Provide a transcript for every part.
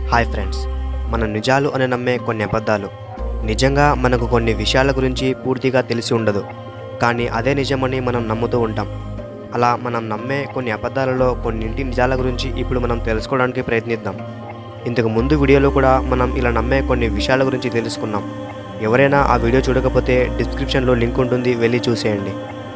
hi friends మన నిజాలు అని నమ్మే కొన్ని అబద్ధాలు నిజంగా మనకు కొన్ని విషయాల గురించి పూర్తిగా తెలిసి ఉండదు కానీ అదే నిజమని మనం నమ్ముతూ ఉంటాం అలా మనం నమ్మే కొన్ని అబద్ధాలలో కొన్నింటి నిజాల గురించి ఇప్పుడు మనం తెలుసుకోవడానికి ప్రయత్నిద్దాం ఇంతకు ముందు వీడియోలో కూడా మనం ఇలా నమ్మే కొన్ని విషయాల గురించి తెలుసుకున్నాం ఎవరైనా ఆ వీడియో చూడకపోతే డిస్క్రిప్షన్లో లింక్ ఉంటుంది వెళ్ళి చూసేయండి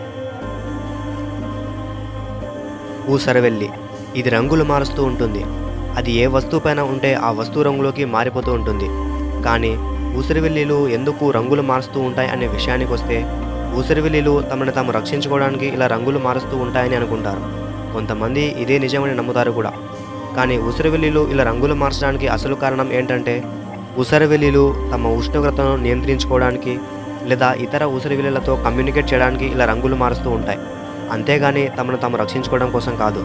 ఊసరవెల్లి ఇది రంగులు మారుస్తూ ఉంటుంది అది ఏ వస్తువుపైన ఉంటే ఆ వస్తువు రంగులోకి మారిపోతూ ఉంటుంది కానీ ఊసరివెల్లిలు ఎందుకు రంగులు మారుస్తూ ఉంటాయి అనే విషయానికి వస్తే ఊసరివెల్లిలు తమను తాము రక్షించుకోవడానికి ఇలా రంగులు మారుస్తూ ఉంటాయని అనుకుంటారు కొంతమంది ఇదే నిజమని నమ్ముతారు కూడా కానీ ఊసరివెల్లిలు ఇలా రంగులు మార్చడానికి అసలు కారణం ఏంటంటే ఊసరివెల్లిలు తమ ఉష్ణోగ్రతను నియంత్రించుకోవడానికి లేదా ఇతర ఊసరివెల్లిలతో కమ్యూనికేట్ చేయడానికి ఇలా రంగులు మారుస్తూ ఉంటాయి అంతేగాని తమను తాము రక్షించుకోవడం కోసం కాదు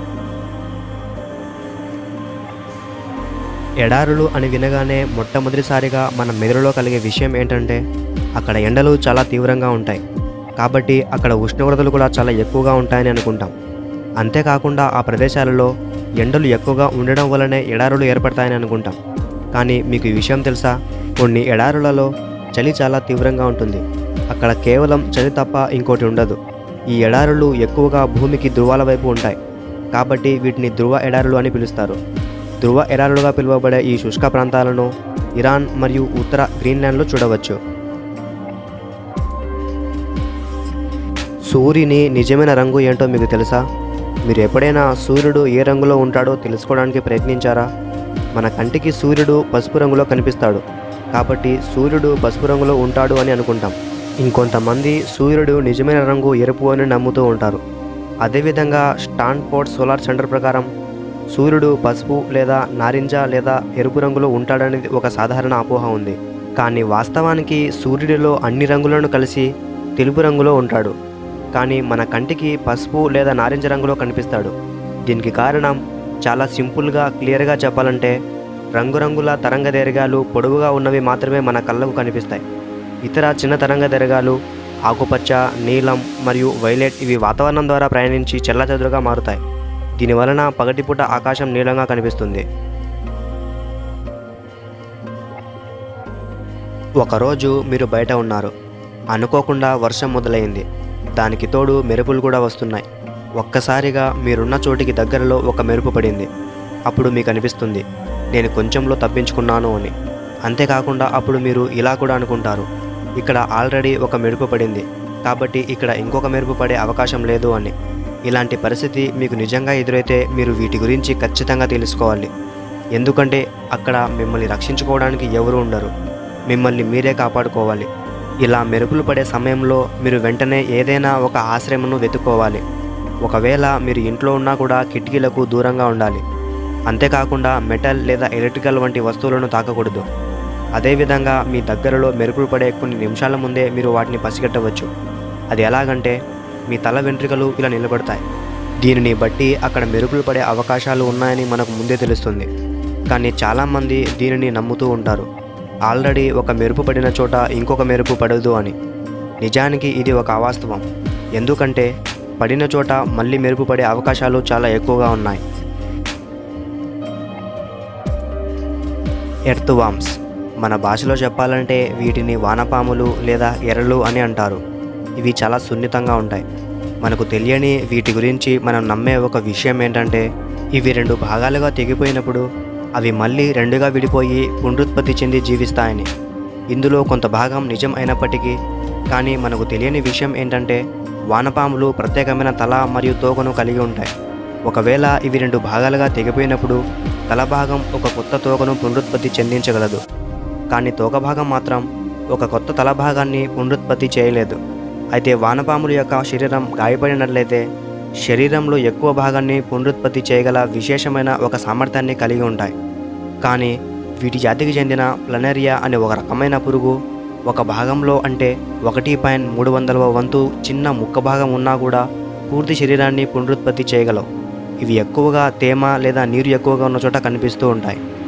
ఎడారులు అని వినగానే మొట్టమొదటిసారిగా మన మెదడులో కలిగే విషయం ఏంటంటే అక్కడ ఎండలు చాలా తీవ్రంగా ఉంటాయి కాబట్టి అక్కడ ఉష్ణోగ్రతలు కూడా చాలా ఎక్కువగా ఉంటాయని అనుకుంటాం అంతేకాకుండా ఆ ప్రదేశాలలో ఎండలు ఎక్కువగా ఉండడం వల్లనే ఎడారులు ఏర్పడతాయని అనుకుంటాం కానీ మీకు ఈ విషయం తెలుసా కొన్ని ఎడారులలో చలి చాలా తీవ్రంగా ఉంటుంది అక్కడ కేవలం చలి తప్ప ఇంకోటి ఉండదు ఈ ఎడారులు ఎక్కువగా భూమికి ధృవాల వైపు ఉంటాయి కాబట్టి వీటిని ధృవ ఎడారులు అని పిలుస్తారు ధృవ ఎడారులుగా పిలువబడే ఈ శుష్క ప్రాంతాలను ఇరాన్ మరియు ఉత్తర గ్రీన్లాండ్లో చూడవచ్చు సూర్యుని నిజమైన రంగు ఏంటో మీకు తెలుసా మీరు ఎప్పుడైనా సూర్యుడు ఏ రంగులో ఉంటాడో తెలుసుకోవడానికి ప్రయత్నించారా మన కంటికి సూర్యుడు పసుపు రంగులో కనిపిస్తాడు కాబట్టి సూర్యుడు పసుపు రంగులో ఉంటాడు అని అనుకుంటాం ఇంకొంతమంది సూర్యుడు నిజమైన రంగు ఎరుపు అని నమ్ముతూ ఉంటారు అదేవిధంగా స్టాన్ఫోర్డ్ సోలార్ సెంటర్ ప్రకారం సూర్యుడు పసుపు లేదా నారింజ లేదా ఎరుపు రంగులో ఉంటాడనేది ఒక సాధారణ అపోహ ఉంది కానీ వాస్తవానికి సూర్యుడిలో అన్ని రంగులను కలిసి తెలుపు రంగులో ఉంటాడు కానీ మన కంటికి పసుపు లేదా నారింజ రంగులో కనిపిస్తాడు దీనికి కారణం చాలా సింపుల్గా క్లియర్గా చెప్పాలంటే రంగురంగుల తరంగ దీర్ఘాలు పొడవుగా ఉన్నవి మాత్రమే మన కళ్ళకు కనిపిస్తాయి ఇతర చిన్న తరంగ దీర్ఘాలు ఆకుపచ్చ నీలం మరియు వైలెట్ ఇవి వాతావరణం ద్వారా ప్రయాణించి చెల్లాచెదురుగా మారుతాయి దీని వలన పగటిపూట ఆకాశం నీలంగా కనిపిస్తుంది ఒకరోజు మీరు బయట ఉన్నారు అనుకోకుండా వర్షం మొదలైంది దానికి తోడు మెరుపులు కూడా వస్తున్నాయి ఒక్కసారిగా మీరున్న చోటికి దగ్గరలో ఒక మెరుపు పడింది అప్పుడు మీకు అనిపిస్తుంది నేను కొంచెంలో తప్పించుకున్నాను అని అంతేకాకుండా అప్పుడు మీరు ఇలా కూడా అనుకుంటారు ఇక్కడ ఆల్రెడీ ఒక మెరుపు పడింది కాబట్టి ఇక్కడ ఇంకొక మెరుపు పడే అవకాశం లేదు అని ఇలాంటి పరిస్థితి మీకు నిజంగా ఎదురైతే మీరు వీటి గురించి ఖచ్చితంగా తెలుసుకోవాలి ఎందుకంటే అక్కడ మిమ్మల్ని రక్షించుకోవడానికి ఎవరు ఉండరు మిమ్మల్ని మీరే కాపాడుకోవాలి ఇలా మెరుపులు పడే సమయంలో మీరు వెంటనే ఏదైనా ఒక ఆశ్రయమును వెతుక్కోవాలి ఒకవేళ మీరు ఇంట్లో ఉన్నా కూడా కిటికీలకు దూరంగా ఉండాలి అంతేకాకుండా మెటల్ లేదా ఎలక్ట్రికల్ వంటి వస్తువులను తాకకూడదు అదేవిధంగా మీ దగ్గరలో మెరుపులు పడే కొన్ని నిమిషాల ముందే మీరు వాటిని పసిగట్టవచ్చు అది ఎలాగంటే మీ తల వెంట్రుకలు ఇలా నిలబడతాయి దీనిని బట్టి అక్కడ మెరుపులు పడే అవకాశాలు ఉన్నాయని మనకు ముందే తెలుస్తుంది కానీ చాలామంది దీనిని నమ్ముతూ ఉంటారు ఆల్రెడీ ఒక మెరుపు పడిన చోట ఇంకొక మెరుపు పడదు అని నిజానికి ఇది ఒక అవాస్తవం ఎందుకంటే పడిన చోట మళ్ళీ మెరుపు పడే అవకాశాలు చాలా ఎక్కువగా ఉన్నాయి ఎర్త్ వామ్స్ మన భాషలో చెప్పాలంటే వీటిని వానపాములు లేదా ఎర్రలు అని అంటారు ఇవి చాలా సున్నితంగా ఉంటాయి మనకు తెలియని వీటి గురించి మనం నమ్మే ఒక విషయం ఏంటంటే ఇవి రెండు భాగాలుగా తెగిపోయినప్పుడు అవి మళ్ళీ రెండుగా విడిపోయి పునరుత్పత్తి చెంది జీవిస్తాయని ఇందులో కొంత భాగం నిజం అయినప్పటికీ కానీ మనకు తెలియని విషయం ఏంటంటే వానపాములు ప్రత్యేకమైన తల మరియు తోకను కలిగి ఉంటాయి ఒకవేళ ఇవి రెండు భాగాలుగా తెగిపోయినప్పుడు తల భాగం ఒక కొత్త తోకను పునరుత్పత్తి చెందించగలదు కానీ తోక భాగం మాత్రం ఒక కొత్త తల భాగాన్ని పునరుత్పత్తి చేయలేదు అయితే వానపాముల యొక్క శరీరం గాయపడినట్లయితే శరీరంలో ఎక్కువ భాగాన్ని పునరుత్పత్తి చేయగల విశేషమైన ఒక సామర్థ్యాన్ని కలిగి ఉంటాయి కానీ వీటి జాతికి చెందిన ప్లనరియా అనే ఒక రకమైన పురుగు ఒక భాగంలో అంటే ఒకటి పాయింట్ మూడు వందలవ వంతు చిన్న ముక్క భాగం ఉన్నా కూడా పూర్తి శరీరాన్ని పునరుత్పత్తి చేయగలవు ఇవి ఎక్కువగా తేమ లేదా నీరు ఎక్కువగా ఉన్న చోట కనిపిస్తూ ఉంటాయి